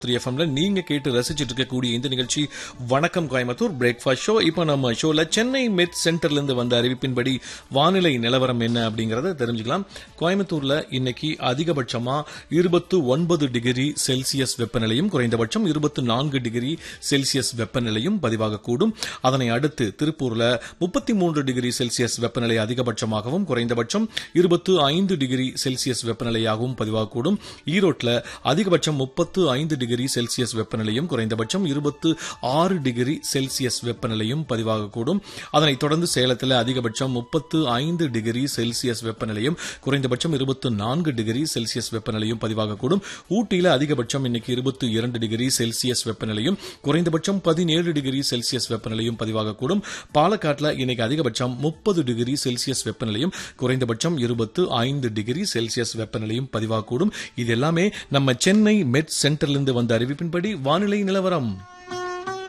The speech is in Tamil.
த்ரீ எஃப்எம்ல நீங்க கேட்டு ரசிச்சிட்டு இருக்கக்கூடிய இந்த நிகழ்ச்சி வணக்கம் கோயம்புத்தூர் பிரேக்ஃபாஸ்ட் ஷோ இப்போ நம்ம ஷோல சென்னை மெட் சென்டர்ல இருந்து வந்த அறிவிப்பின்படி வானிலை நிலவரம் என்ன அப்படிங்கறத தெரிஞ்சுக்கலாம் கோயம்புத்தூர்ல இன்னைக்கு அதிகபட்சமா இருபத்து ஒன்பது டிகிரி செல்சியஸ் வெப்பநிலையும் குறைந்தபட்சம் இருபத்து நான்கு டிகிரி செல்சியஸ் வெப்பநிலையும் பதிவாகக்கூடும் அதனை அடுத்து திருப்பூர்ல முப்பத்தி மூன்று டிகிரி செல்சியஸ் வெப்பநிலை அதிகபட்சமாகவும் குறைந்தபட்சம் இருபத்து ஐந்து டிகிரி செல்சியஸ் வெப்பநிலையாகவும் பதிவாகக்கூடும் ஈரோட்டில் அதிகபட்சம் முப்பத்து ஐந்து டிகிரி செல்சியஸ் வெப்பநிலையும் குறைந்தபட்சம் இருபத்து ஆறு டிகிரி செல்சியஸ் வெப்பநிலையும் பதிவாகக்கூடும் அதனைத் தொடர்ந்து சேலத்தில் அதிகபட்சம் முப்பத்து ஐந்து டிகிரி செல்சியஸ் வெப்பநிலையும் குறைந்தபட்சம் இருபத்து நான்கு டிகிரி செல்சியஸ் வெப்பநிலையும் பதிவாகக்கூடும் ஊட்டியில் அதிகபட்சம் இன்னைக்கு இருபத்தி இரண்டு டிகிரி செல்சியஸ் வெப்பநிலையும் குறைந்தபட்சம் பதினேழு டிகிரி செல்சியஸ் வெப்பநிலையும் பதிவாகக்கூடும் பாலக்காட்டில் இன்னைக்கு அதிகபட்சம் முப்பது டிகிரி செல்சியஸ் வெப்பநிலையும் குறைந்தபட்சம் இருபத்து ஐந்து டிகிரி செல்சியஸ் வெப்பநிலையும் பதிவாகக்கூடும் இது எல்லாமே நம்ம சென்னை மெட் சென்டர்லிருந்து வந்த அறிவிப்பின்படி வானிலை நிலவரம்